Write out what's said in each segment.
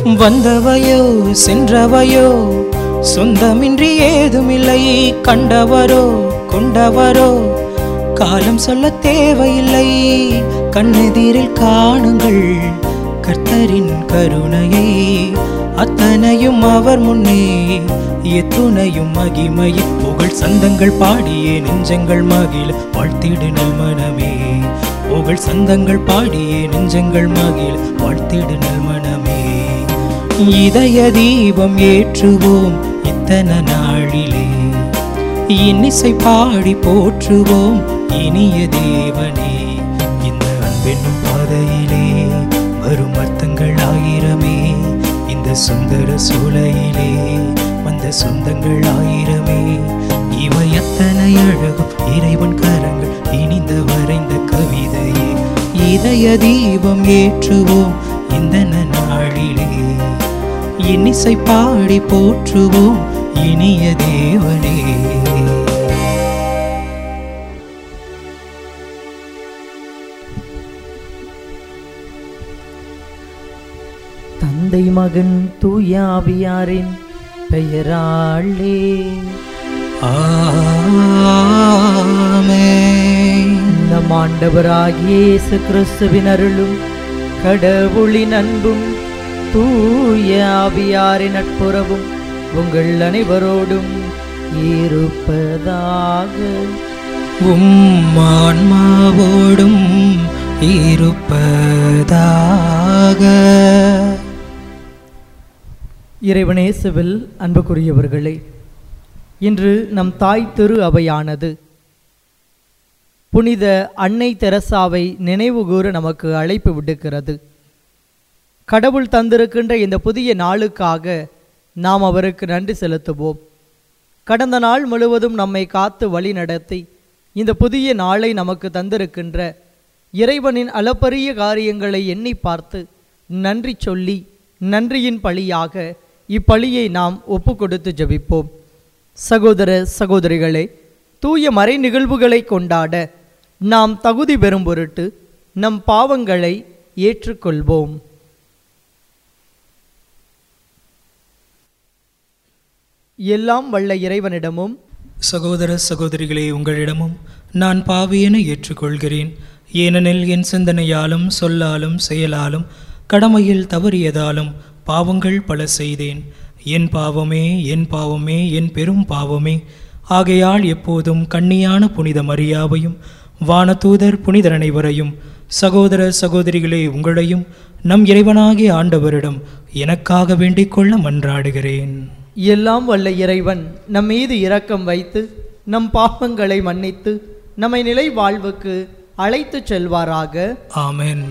வந்தவையோ சென்றவையோ சொந்தமின்றி ஏதுமில்லை கண்டவரோ கொண்டவரோ காலம் சொல்ல தேவையில்லை கண்ணெதிரில் காணுங்கள் கர்த்தரின் கருணையை அத்தனையும் அவர் முன்னே எத்துணையும் மகிமை புகழ் சந்தங்கள் பாடியே நெஞ்சங்கள் மகிழ வாழ்த்திடு நல் மனமே புகழ் சந்தங்கள் பாடியே நெஞ்சங்கள் மகிழ வாழ்த்திடு நல் மனமே இதய தீபம் ஏற்றுவோம் இத்தனை நாளிலே இன்னிசை பாடி போற்றுவோம் இனிய தேவனே இந்த அன்பென்னும் பாதையிலே வரும் அர்த்தங்கள் ஆயிரமே இந்த சுந்தர சூளையிலே வந்த சொந்தங்கள் ஆயிரமே இவை அத்தனை அழகும் இறைவன் கரங்கள் இனிந்த வரைந்த கவிதையே இதய தீபம் ஏற்றுவோம் இந்த நாளிலே இன்னிசை பாடி போற்றுவோம் இனிய தேவனே தந்தை மகன் தூயாவியாரின் பெயராளே ஆமென். நம் ஆண்டவராகிய இயேசு கிறிஸ்துவின் அருளும் கடவுளின் அன்பும் தூய ஆவியாரின் நட்புறவும் உங்கள் அனைவரோடும் இருப்பதாக உம் ஆன்மாவோடும் இருப்பதாக இறைவனேசுவில் அன்புக்குரியவர்களே இன்று நம் தாய் திரு அவையானது புனித அன்னை தெரசாவை நினைவுகூர நமக்கு அழைப்பு விடுக்கிறது கடவுள் தந்திருக்கின்ற இந்த புதிய நாளுக்காக நாம் அவருக்கு நன்றி செலுத்துவோம் கடந்த நாள் முழுவதும் நம்மை காத்து வழி நடத்தி இந்த புதிய நாளை நமக்கு தந்திருக்கின்ற இறைவனின் அளப்பரிய காரியங்களை எண்ணி பார்த்து நன்றி சொல்லி நன்றியின் பழியாக இப்பழியை நாம் ஒப்பு கொடுத்து ஜெபிப்போம் சகோதர சகோதரிகளே தூய மறை நிகழ்வுகளை கொண்டாட நாம் தகுதி பெறும் பொருட்டு நம் பாவங்களை ஏற்றுக்கொள்வோம் எல்லாம் வல்ல இறைவனிடமும் சகோதர சகோதரிகளே உங்களிடமும் நான் பாவியென ஏற்றுக்கொள்கிறேன் ஏனெனில் என் சிந்தனையாலும் சொல்லாலும் செயலாலும் கடமையில் தவறியதாலும் பாவங்கள் பல செய்தேன் என் பாவமே என் பாவமே என் பெரும் பாவமே ஆகையால் எப்போதும் கண்ணியான புனித மரியாவையும் வானதூதர் புனிதர் அனைவரையும் சகோதர சகோதரிகளே உங்களையும் நம் இறைவனாகிய ஆண்டவரிடம் எனக்காக வேண்டிக் கொள்ள மன்றாடுகிறேன் எல்லாம் வல்ல இறைவன் நம் மீது இரக்கம் வைத்து நம் பாவங்களை மன்னித்து நம்மை நிலை வாழ்வுக்கு அழைத்துச் செல்வாராக ஆமென்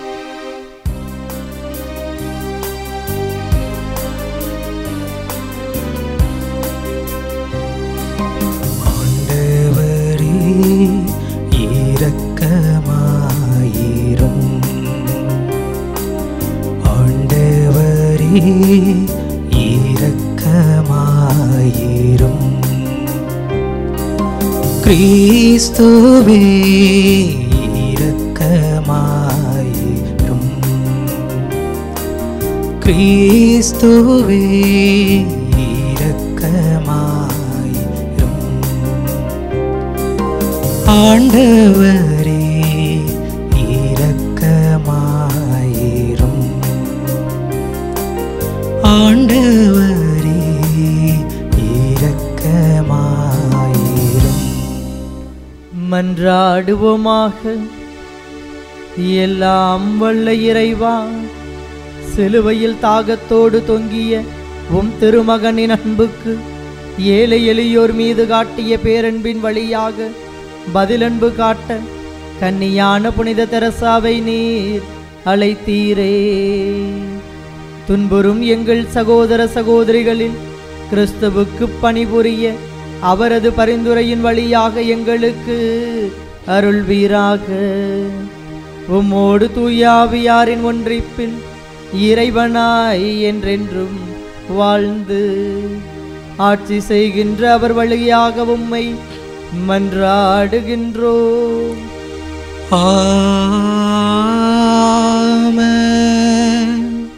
ஆண்டவரே இரக்கமாயிரும் ஆண்டவரே இரக்கமாயிரும் கிறிஸ்துவே இரக்கமாயிரும் கிறிஸ்துவே இரக்கமாயிரும் ஆண்டவரே இரக்கமாயிரும் ஆண்டவரே இரக்கமாயிரும் மன்றாடுவோமாக எல்லாம் வல்ல இறைவா சிலுவையில் தாகத்தோடு தொங்கிய உம் திருமகனின் அன்புக்கு ஏழை எளியோர் மீது காட்டிய பேரன்பின் வழியாக பதிலன்பு காட்ட கன்னியான புனித தெரசாவை நீர் அழைத்தீரே துன்புறும் எங்கள் சகோதர சகோதரிகளில் கிறிஸ்துவுக்கு பணிபுரிய அவரது பரிந்துரையின் வழியாக எங்களுக்கு அருள்வீராக உம்மோடு தூயாவியாரின் ஒன்றிப்பில் இறைவனாய் என்றென்றும் வாழ்ந்து ஆட்சி செய்கின்ற அவர் வழியாக உம்மை மன்றாடுகின்றோம் ஆமென்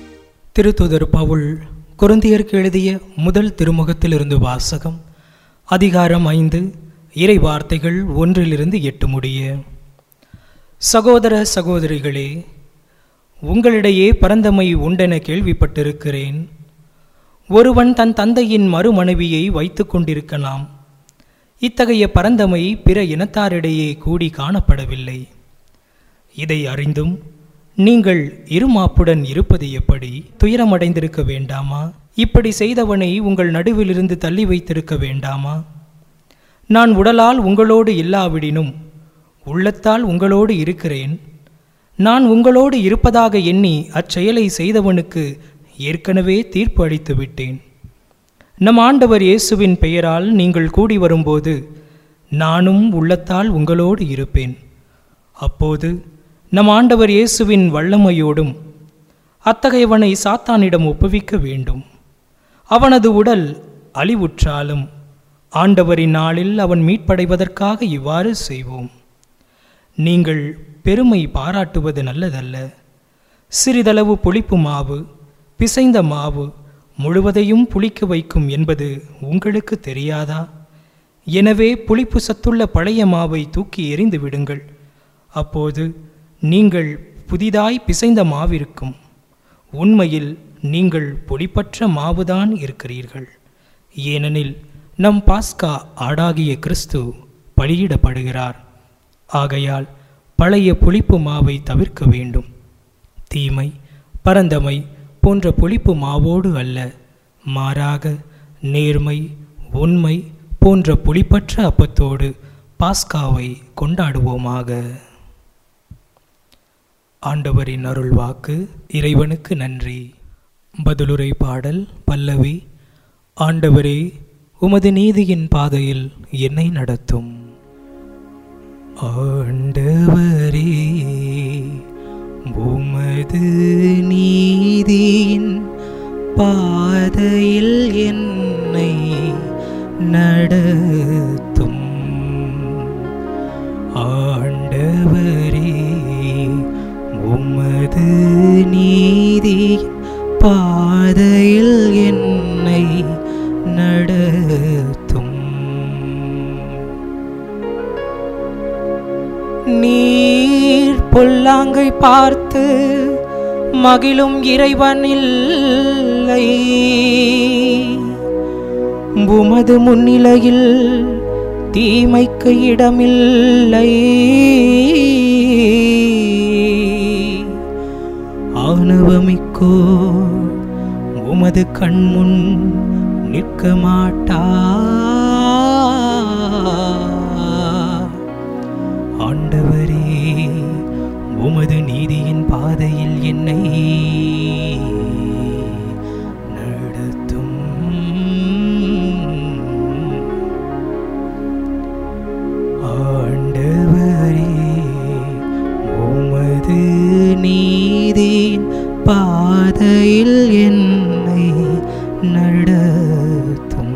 திருத்துதர் பவுல் குருந்தியருக்கு எழுதிய முதல் திருமுகத்திலிருந்து வாசகம் அதிகாரம் ஐந்து இறை வார்த்தைகள் ஒன்றிலிருந்து எட்டு முடிய சகோதர சகோதரிகளே உங்களிடையே பரந்தமை உண்டென கேள்விப்பட்டிருக்கிறேன் ஒருவன் தன் தந்தையின் மறுமனைவியை வைத்து கொண்டிருக்கலாம் இத்தகைய பரந்தமை பிற இனத்தாரிடையே கூடி காணப்படவில்லை இதை அறிந்தும் நீங்கள் இருமாப்புடன் இருப்பது எப்படி துயரமடைந்திருக்க வேண்டாமா இப்படி செய்தவனை உங்கள் நடுவிலிருந்து தள்ளி வைத்திருக்க வேண்டாமா நான் உடலால் உங்களோடு இல்லாவிடினும் உள்ளத்தால் உங்களோடு இருக்கிறேன் நான் உங்களோடு இருப்பதாக எண்ணி அச்செயலை செய்தவனுக்கு ஏற்கனவே தீர்ப்பு அளித்து விட்டேன் நம் ஆண்டவர் இயேசுவின் பெயரால் நீங்கள் கூடி வரும்போது நானும் உள்ளத்தால் உங்களோடு இருப்பேன் அப்போது நம் ஆண்டவர் இயேசுவின் வல்லமையோடும் அத்தகையவனை சாத்தானிடம் ஒப்புவிக்க வேண்டும் அவனது உடல் அழிவுற்றாலும் ஆண்டவரின் நாளில் அவன் மீட்படைவதற்காக இவ்வாறு செய்வோம் நீங்கள் பெருமை பாராட்டுவது நல்லதல்ல சிறிதளவு புளிப்பு மாவு பிசைந்த மாவு முழுவதையும் புளிக்க வைக்கும் என்பது உங்களுக்கு தெரியாதா எனவே புளிப்பு சத்துள்ள பழைய மாவை தூக்கி எறிந்து விடுங்கள் அப்போது நீங்கள் புதிதாய் பிசைந்த மாவிருக்கும் உண்மையில் நீங்கள் புளிப்பற்ற மாவுதான் இருக்கிறீர்கள் ஏனெனில் நம் பாஸ்கா ஆடாகிய கிறிஸ்து பலியிடப்படுகிறார் ஆகையால் பழைய புளிப்பு மாவை தவிர்க்க வேண்டும் தீமை பரந்தமை போன்ற புளிப்பு மாவோடு அல்ல மாறாக நேர்மை உண்மை போன்ற புளிப்பற்ற அப்பத்தோடு பாஸ்காவை கொண்டாடுவோமாக ஆண்டவரின் அருள் வாக்கு இறைவனுக்கு நன்றி பதிலுரை பாடல் பல்லவி ஆண்டவரே உமது நீதியின் பாதையில் என்னை நடத்தும் ஆண்டவரே உமது நீதியின் பாதையில் என்னை நடத்தும் ஆண்டவரே உமது நீதியின் பாதையில் என்னை நடத்தும் நீர் பொல்லாங்கை பார்த்து மகிழும் இறைவன் இல்லை உமது முன்னிலையில் தீமைக்கு இடமில்லை ஆணவமிக்கோ உமது கண்முன் நிற்க மாட்டா ஆண்டவரே உமது நீதியின் பாதையில் என்னை நடத்தும் ஆண்டவரே உமது நீதியின் பாதையில் என்னை நடத்தும்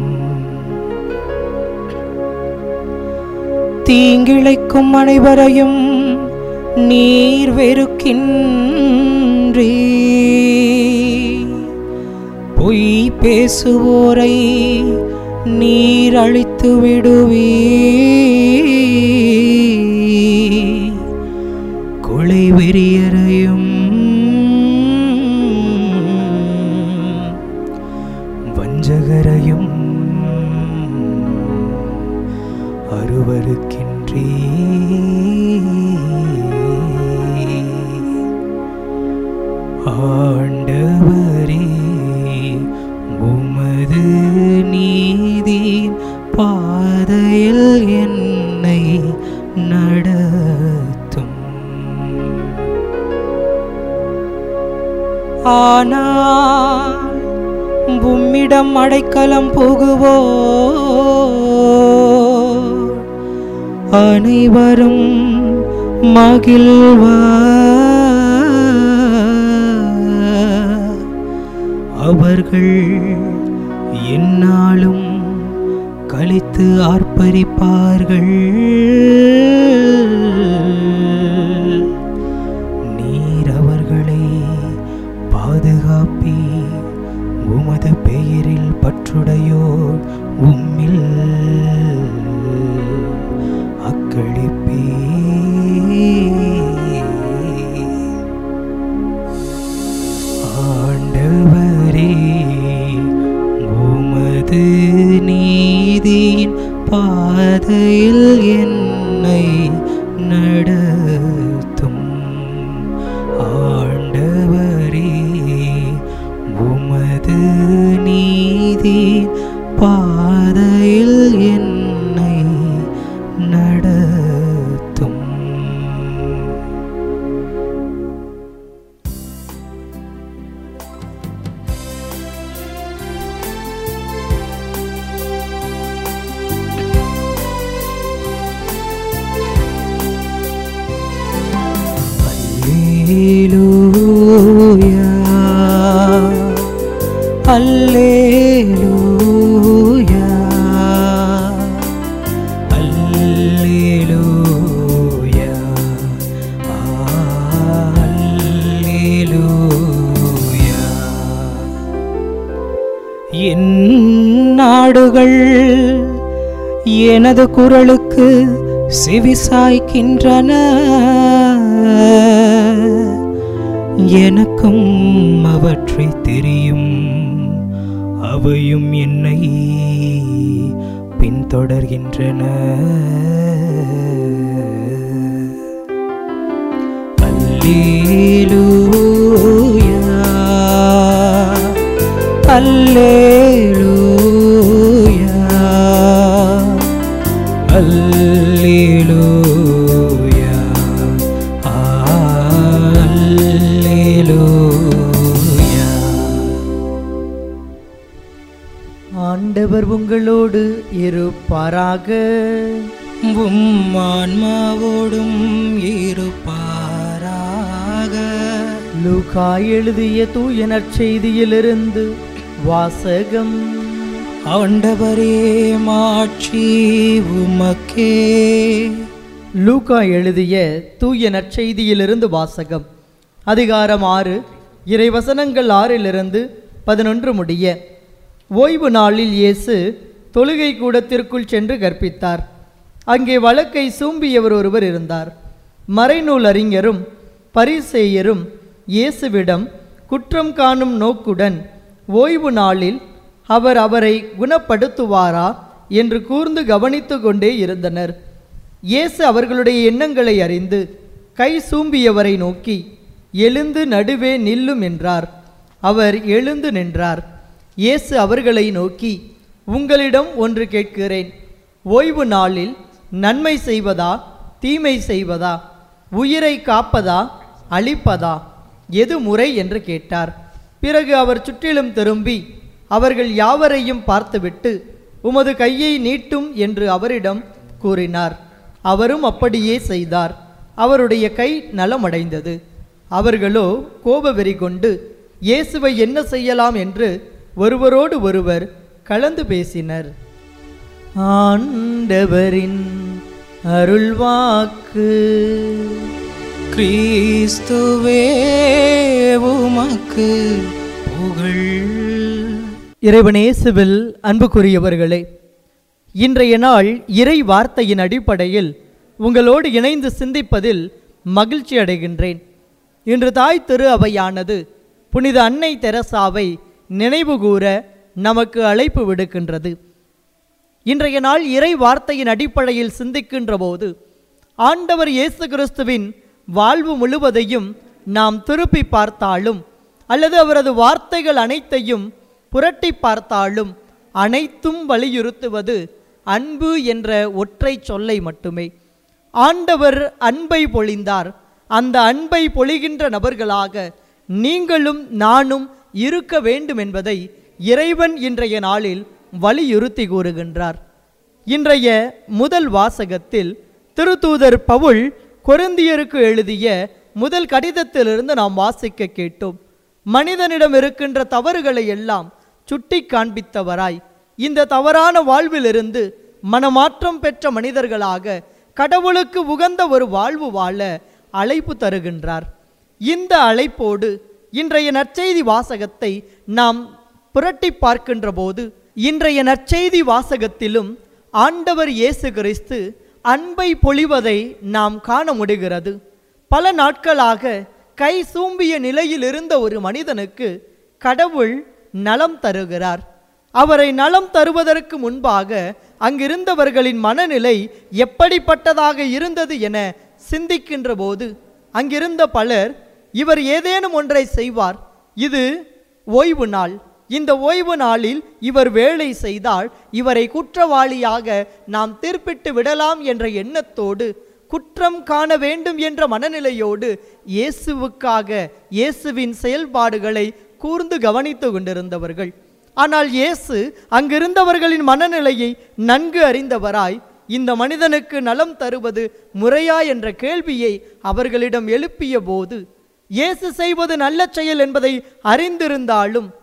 தீங்கிழைக்கும் அனைவரையும் நீர் வெறுக்கின்றே பொய் பேசுவோரை நீர் அழித்து விடுவே கொலை வெறியரையும் வஞ்சகரையும் அருவருக்கின்றே ஆண்டவரே உமது நீதியின் பாதையில் என்னை நடத்தும் ஆனால் உம்மிடம் அடைக்கலம் புகுவோ அனைவரும் மகிழ்வா அவர்கள் என்னாலும் கழித்து ஆர்ப்பரிப்பார்கள் நீர் அவர்களை பாதுகாப்பீராக அல்லேலூயா அல்லேலூயா அல்லேலூயா என் நாடுகள் எனது குரலுக்கு செவிசாய்க்கின்றன எனக்கும் அவற்றை தெரியும் அவையும் என்னை பின்தொடர்கின்றன அல்லேலூயா அல்லேலூயா அல்லேலூயா அல்லேலூயா ஆண்டவர் உங்களோடு இருப்பாராக உம் ஆன்மாவோடும் இருப்பாராக லூகா எழுதிய தூய நற்செய்தியிலிருந்து வாசகம் ஆண்டவரே மாட்சி உமக்கே லூகா எழுதிய தூய நற்செய்தியிலிருந்து வாசகம் அதிகாரம் ஆறு இறைவசனங்கள் ஆறிலிருந்து பதினொன்று முடிய ஓய்வு நாளில் இயேசு தொழுகை கூடத்திற்குள் சென்று கற்பித்தார் அங்கே வழக்கை சூம்பியவர் ஒருவர் இருந்தார் மறைநூல் அறிஞரும் பரிசேயரும் இயேசுவிடம் குற்றம் காணும் நோக்குடன் ஓய்வு நாளில் அவர் அவரை குணப்படுத்துவாரா என்று கூர்ந்து கவனித்து கொண்டே இருந்தனர் இயேசு அவர்களுடைய எண்ணங்களை அறிந்து கை சூம்பியவரை நோக்கி எழுந்து நடுவே நில்லும் என்றார் அவர் எழுந்து நின்றார் இயேசு அவர்களை நோக்கி உங்களிடம் ஒன்று கேட்கிறேன் ஓய்வு நாளில் நன்மை செய்வதா தீமை செய்வதா உயிரை காப்பதா அழிப்பதா எது முறை என்று கேட்டார் பிறகு அவர் சுற்றிலும் திரும்பி அவர்கள் யாவரையும் பார்த்துவிட்டு உமது கையை நீட்டும் என்று அவரிடம் கூறினார் அவரும் அப்படியே செய்தார் அவருடைய கை நலமடைந்தது அவர்களோ கோபவெறி கொண்டு இயேசுவை என்ன செய்யலாம் என்று ஒருவரோடு ஒருவர் கலந்து பேசினர் ஆண்டவரின் அருள்வாக்கு கிறிஸ்துவே உமக்கு புகழ் இறைவனேசுவில் அன்புக்குரியவர்களே இன்றைய நாள் இறை வார்த்தையின் அடிப்படையில் உங்களோடு இணைந்து சிந்திப்பதில் மகிழ்ச்சி அடைகின்றேன் இன்று தாய் திரு அவையானது புனித அன்னை தெரசாவை நினைவுகூர நமக்கு அழைப்பு விடுக்கின்றது இன்றைய நாள் இறை வார்த்தையின் அடிப்படையில் சிந்திக்கின்ற போது ஆண்டவர் இயேசு கிறிஸ்துவின் வாழ்வு முழுவதையும் நாம் திருப்பி பார்த்தாலும் அல்லது அவரது வார்த்தைகள் அனைத்தையும் புரட்டி பார்த்தாலும் அனைத்தும் வலியுறுத்துவது அன்பு என்ற ஒற்றை சொல்லை மட்டுமே ஆண்டவர் அன்பை பொழிந்தார் அந்த அன்பை பொழிகின்ற நபர்களாக நீங்களும் நானும் இருக்க வேண்டும் என்பதை இறைவன் இன்றைய நாளில் வலியுறுத்தி கூறுகின்றார் இன்றைய முதல் வாசகத்தில் திருத்தூதர் பவுல் கொரிந்தியருக்கு எழுதிய முதல் கடிதத்திலிருந்து நாம் வாசிக்க கேட்டோம் மனிதனிடம் இருக்கின்ற தவறுகளை எல்லாம் சுட்டி காண்பித்தவராய் இந்த தவறான வாழ்விலிருந்து மனமாற்றம் பெற்ற மனிதர்களாக கடவுளுக்கு உகந்த ஒரு வாழ்வு வாழ அழைப்பு தருகின்றார் இந்த அழைப்போடு இன்றைய நற்செய்தி வாசகத்தை நாம் புரட்டி பார்க்கின்ற போது இன்றைய நற்செய்தி வாசகத்திலும் ஆண்டவர் இயேசு கிறிஸ்து அன்பை பொழிவதை நாம் காண முடிகிறது பல நாட்களாக கை சூம்பிய நிலையில் இருந்த ஒரு மனிதனுக்கு கடவுள் நலம் தருகிறார் அவரை நலம் தருவதற்கு முன்பாக அங்கிருந்தவர்களின் மனநிலை எப்படிப்பட்டதாக இருந்தது என சிந்திக்கின்ற போது அங்கிருந்த பலர் இவர் ஏதேனும் ஒன்றை செய்வார் இது ஓய்வு நாள் இந்த ஓய்வு நாளில் இவர் வேலை செய்தால் இவரை குற்றவாளியாக நாம் தீர்ப்பிட்டு விடலாம் என்ற எண்ணத்தோடு குற்றம் காண வேண்டும் என்ற மனநிலையோடு இயேசுவுக்காக இயேசுவின் செயல்பாடுகளை கூர்ந்து கவனித்து கொண்டிருந்தவர்கள் ஆனால் இயேசு அங்கிருந்தவர்களின் மனநிலையை நன்கு அறிந்தவராய் இந்த மனிதனுக்கு நலம் தருவது முறையா என்ற கேள்வியை அவர்களிடம் எழுப்பிய போது இயேசு செய்வது நல்ல செயல் என்பதை அறிந்திருந்தாலும்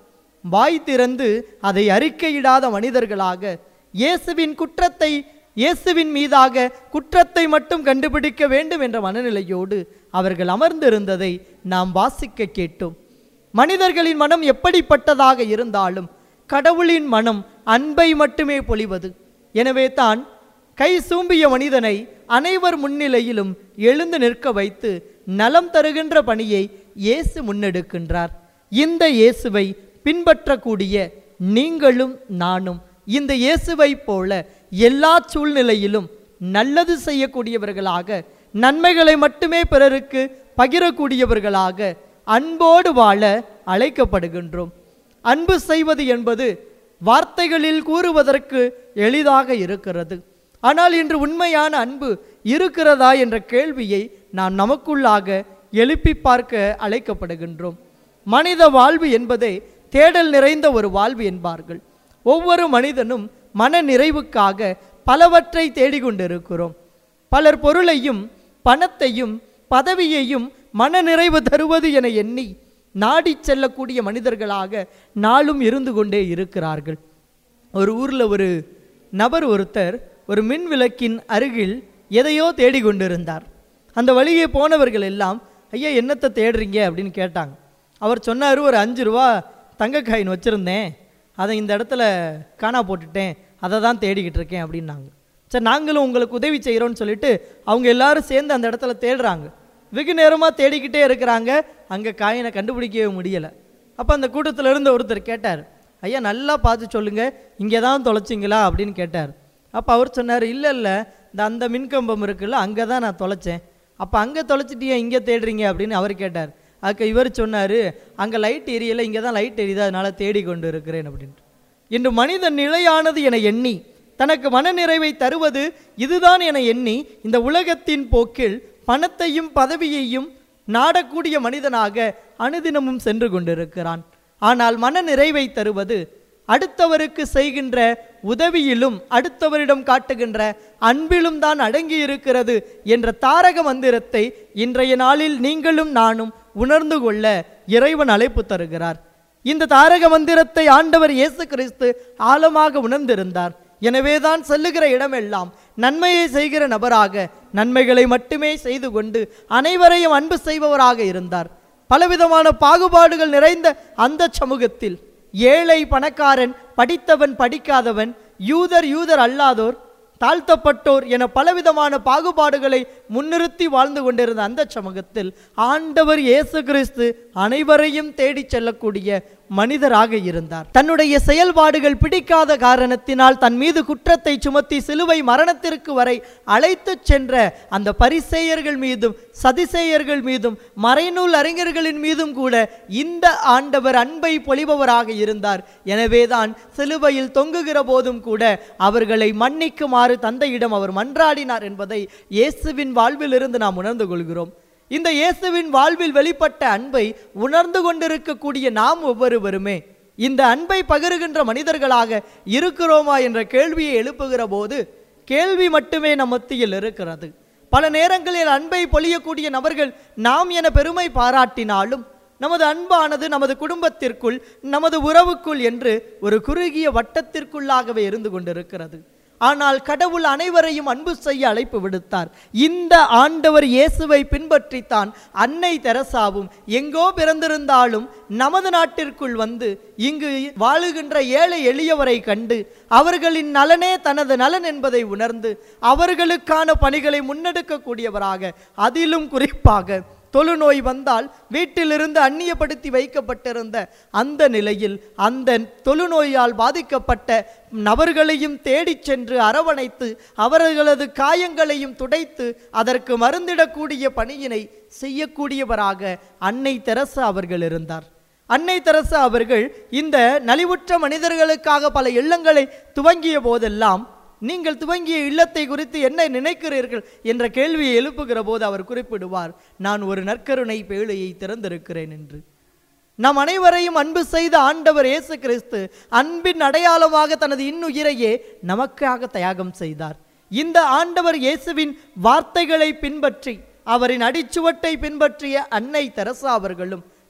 வாய் திறந்து அதை அறிக்கையிடாத மனிதர்களாக இயேசுவின் குற்றத்தை இயேசுவின் மீதாக குற்றத்தை மட்டும் கண்டுபிடிக்க வேண்டும் என்ற மனநிலையோடு அவர்கள் அமர்ந்திருந்ததை நாம் வாசிக்க கேட்டோம் மனிதர்களின் மனம் எப்படிப்பட்டதாக இருந்தாலும் கடவுளின் மனம் அன்பை மட்டுமே பொழிவது எனவே தான் கை சூம்பிய மனிதனை அனைவர் முன்னிலையிலும் எழுந்து நிற்க வைத்து நலம் தருகின்ற பணியை இயேசு முன்னெடுக்கின்றார் இந்த இயேசுவை பின்பற்றக்கூடிய நீங்களும் நானும் இந்த இயேசுவை போல எல்லா சூழ்நிலையிலும் நல்லது செய்யக்கூடியவர்களாக நன்மைகளை மட்டுமே பிறருக்கு பகிரக்கூடியவர்களாக அன்போடு வாழ அழைக்கப்படுகின்றோம் அன்பு செய்வது என்பது வார்த்தைகளில் கூறுவதற்கு எளிதாக இருக்கிறது ஆனால் இன்று உண்மையான அன்பு இருக்கிறதா என்ற கேள்வியை நாம் நமக்குள்ளாக எழுப்பி பார்க்க அழைக்கப்படுகின்றோம் மனித வாழ்வு என்பதே தேடல் நிறைந்த ஒரு வாழ்வு என்பார்கள் ஒவ்வொரு மனிதனும் மன நிறைவுக்காக பலவற்றை தேடிக்கொண்டிருக்கிறோம் பலர் பொருளையும் பணத்தையும் பதவியையும் மன நிறைவு தருவது என எண்ணி நாடிச் செல்லக்கூடிய மனிதர்களாக நாளும் இருந்து கொண்டே இருக்கிறார்கள் ஒரு ஊரில் ஒரு நபர் ஒருத்தர் ஒரு மின் விளக்கின் அருகில் எதையோ தேடிக்கொண்டிருந்தார் அந்த வழியே போனவர்கள் எல்லாம் ஐயா என்னத்தை தேடுறீங்க அப்படின்னு கேட்டாங்க அவர் சொன்னார் ஒரு அஞ்சு ரூபா தங்க காயின் வச்சுருந்தேன் அதை இந்த இடத்துல காணா போட்டுட்டேன் அதை தான் தேடிக்கிட்டு இருக்கேன் அப்படின்னாங்க சரி நாங்களும் உங்களுக்கு உதவி செய்கிறோன்னு சொல்லிட்டு அவங்க எல்லாரும் சேர்ந்து அந்த இடத்துல தேடுறாங்க வெகு நேரமாக தேடிக்கிட்டே இருக்கிறாங்க அங்கே காயினை கண்டுபிடிக்கவே முடியலை அப்போ அந்த கூட்டத்தில் இருந்த ஒருத்தர் கேட்டார் ஐயா நல்லா பார்த்து சொல்லுங்க இங்கே தான் தொலைச்சிங்களா அப்படின்னு கேட்டார் அப்போ அவர் சொன்னார் இல்லை இல்லை இந்த அந்த மின்கம்பம் இருக்குல்ல அங்கே தான் நான் தொலைச்சேன் அப்போ அங்கே தொலைச்சிட்டியா இங்கே தேடுறீங்க அப்படின்னு அவர் கேட்டார் அதுக்கு இவர் சொன்னார் அங்கே லைட் எரியலை இங்கே தான் லைட் எரியுது அதனால தேடிக்கொண்டு இருக்கிறேன் அப்படின்ட்டு இன்று மனிதன் நிலையானது என எண்ணி தனக்கு மனநிறைவை தருவது இதுதான் என எண்ணி இந்த உலகத்தின் போக்கில் பணத்தையும் பதவியையும் நாடக்கூடிய மனிதனாக அனுதினமும் சென்று கொண்டிருக்கிறான் ஆனால் மன நிறைவை தருவது அடுத்தவருக்கு செய்கின்ற உதவியிலும் அடுத்தவரிடம் காட்டுகின்ற அன்பிலும் தான் அடங்கி இருக்கிறது என்ற தாரக மந்திரத்தை இன்றைய நாளில் நீங்களும் நானும் உணர்ந்து கொள்ள இறைவன் அழைப்பு தருகிறார் இந்த தாரக மந்திரத்தை ஆண்டவர் இயேசு கிறிஸ்து ஆழமாக உணர்ந்திருந்தார் எனவேதான் செல்லுகிற இடமெல்லாம் நன்மையை செய்கிற நபராக நன்மைகளை மட்டுமே செய்து கொண்டு அனைவரையும் அன்பு செய்பவராக இருந்தார் பலவிதமான பாகுபாடுகள் நிறைந்த அந்த சமூகத்தில் ஏழை பணக்காரன் படித்தவன் படிக்காதவன் யூதர் யூதர் அல்லாதோர் தாழ்த்தப்பட்டோர் என பலவிதமான பாகுபாடுகளை முன்னிறுத்தி வாழ்ந்து கொண்டிருந்த அந்த சமூகத்தில் ஆண்டவர் இயேசு கிறிஸ்து அனைவரையும் தேடிச் செல்லக்கூடிய மனிதராக இருந்தார் தன்னுடைய செயல்பாடுகள் பிடிக்காத காரணத்தினால் தன் மீது குற்றத்தை சுமத்தி சிலுவை மரணத்திற்கு வரை அழைத்துச் சென்ற அந்த பரிசேயர்கள் மீதும் சதிசேயர்கள் மீதும் மறைநூல் அறிஞர்களின் மீதும் கூட இந்த ஆண்டவர் அன்பை பொழிபவராக இருந்தார் எனவேதான் சிலுவையில் தொங்குகிற போதும் கூட அவர்களை மன்னிக்குமாறு தந்தையிடம் அவர் மன்றாடினார் என்பதை இயேசுவின் வாழ்விலிருந்து நாம் உணர்ந்து கொள்கிறோம் இந்த இயேசுவின் வாழ்வில் வெளிப்பட்ட அன்பை உணர்ந்து கொண்டிருக்கக்கூடிய நாம் ஒவ்வொருவருமே இந்த அன்பை பகிருகின்ற மனிதர்களாக இருக்கிறோமா என்ற கேள்வியை எழுப்புகிற போது கேள்வி மட்டுமே நம் மத்தியில் இருக்கிறது பல நேரங்களில் அன்பை பொழியக்கூடிய நபர்கள் நாம் என பெருமை பாராட்டினாலும் நமது அன்பானது நமது குடும்பத்திற்குள் நமது உறவுக்குள் என்று ஒரு குறுகிய வட்டத்திற்குள்ளாகவே இருந்து கொண்டிருக்கிறது ஆனால் கடவுள் அனைவரையும் அன்பு செய்ய அழைப்பு விடுத்தார் இந்த ஆண்டவர் இயேசுவை பின்பற்றித்தான் அன்னை தெரசாவும் எங்கோ பிறந்திருந்தாலும் நமது நாட்டிற்குள் வந்து இங்கு வாழுகின்ற ஏழை எளியவரை கண்டு அவர்களின் நலனே தனது நலன் என்பதை உணர்ந்து அவர்களுக்கான பணிகளை முன்னெடுக்கக்கூடியவராக அதிலும் குறிப்பாக தொழுநோய் வந்தால் வீட்டிலிருந்து அந்நியப்படுத்தி வைக்கப்பட்டிருந்த அந்த நிலையில் அந்த தொழுநோயால் பாதிக்கப்பட்ட நபர்களையும் தேடிச் சென்று அரவணைத்து அவர்களது காயங்களையும் துடைத்து அதற்கு மருந்திடக்கூடிய பணியினை செய்யக்கூடியவராக அன்னை தெரசா அவர்கள் இருந்தார் அன்னை தெரசா அவர்கள் இந்த நலிவுற்ற மனிதர்களுக்காக பல இல்லங்களை துவங்கிய போதெல்லாம் நீங்கள் துவங்கிய இல்லத்தை குறித்து என்ன நினைக்கிறீர்கள் என்ற கேள்வியை எழுப்புகிற போது அவர் குறிப்பிடுவார் நான் ஒரு நற்கருணை பேழையை திறந்திருக்கிறேன் என்று நம் அனைவரையும் அன்பு செய்த ஆண்டவர் இயேசு கிறிஸ்து அன்பின் அடையாளமாக தனது இன்னுயிரையே நமக்காக தியாகம் செய்தார் இந்த ஆண்டவர் இயேசுவின் வார்த்தைகளை பின்பற்றி அவரின் அடிச்சுவட்டை பின்பற்றிய அன்னை தெரசா அவர்களும்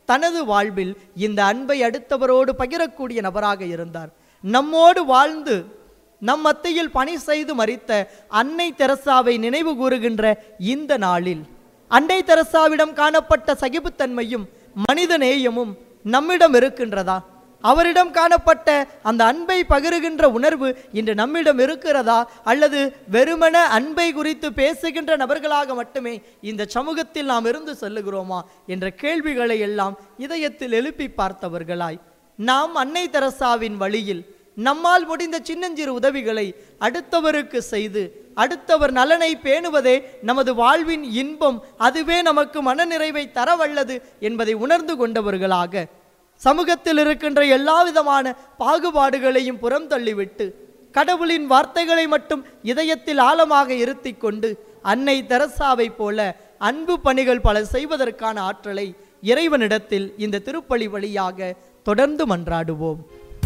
தனது வாழ்வில் இந்த அன்பை அடுத்தவரோடு பகிரக்கூடிய நபராக இருந்தார் நம்மோடு வாழ்ந்து நம் மத்தியில் பணி செய்து மறித்த அன்னை தெரசாவை நினைவு கூறுகின்ற இந்த நாளில் அன்னை தெரசாவிடம் காணப்பட்ட சகிப்புத்தன்மையும் மனித நேயமும் நம்மிடம் இருக்கின்றதா அவரிடம் காணப்பட்ட அந்த அன்பை பகிருகின்ற உணர்வு இன்று நம்மிடம் இருக்கிறதா அல்லது வெறுமன அன்பை குறித்து பேசுகின்ற நபர்களாக மட்டுமே இந்த சமூகத்தில் நாம் இருந்து சொல்லுகிறோமா என்ற கேள்விகளை எல்லாம் இதயத்தில் எழுப்பி பார்த்தவர்களாய் நாம் அன்னை தெரசாவின் வழியில் நம்மால் முடிந்த சின்னஞ்சிறு உதவிகளை அடுத்தவருக்கு செய்து அடுத்தவர் நலனை பேணுவதே நமது வாழ்வின் இன்பம் அதுவே நமக்கு மனநிறைவை தரவல்லது என்பதை உணர்ந்து கொண்டவர்களாக சமூகத்தில் இருக்கின்ற எல்லா விதமான பாகுபாடுகளையும் புறம் தள்ளிவிட்டு கடவுளின் வார்த்தைகளை மட்டும் இதயத்தில் ஆழமாக இருத்திக் கொண்டு அன்னை தெரசாவை போல அன்பு பணிகள் பல செய்வதற்கான ஆற்றலை இறைவனிடத்தில் இந்த திருப்பலி வழியாக தொடர்ந்து மன்றாடுவோம்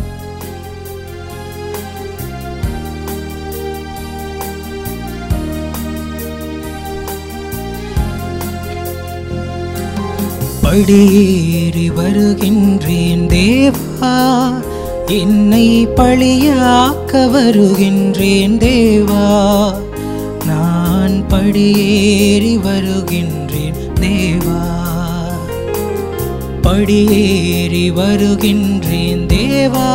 படியேறி வருகின்றேன் தேவா என்னை பழியாக்க வருகின்றேன் தேவா நான் படியேறி வருகின்றேன் தேவா படியேறி வருகின்றேன் தேவா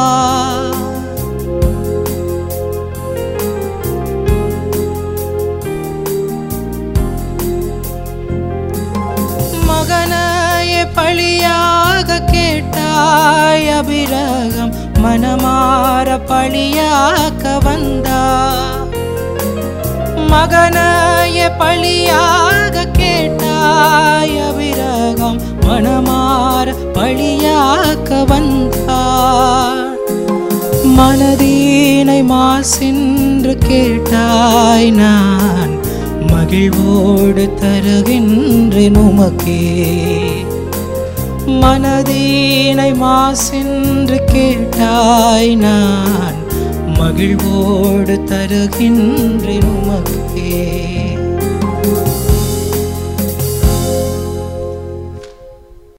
மகனாய பழியாக கேட்டாய் அபிரகம் மனமாற பழியாக்க வந்தா மகனாய பழியாக கேட்டாய் அபிரகம் மனமாற பழியாக்க வந்தார் மனதீனை மாசென்று கேட்டாய் நான் மகிழ்வோடு தருகின்றேன் உமக்கே மனதீனை மாசென்று கேட்டாய் நான் மகிழ்வோடு தருகின்றேன் உமக்கே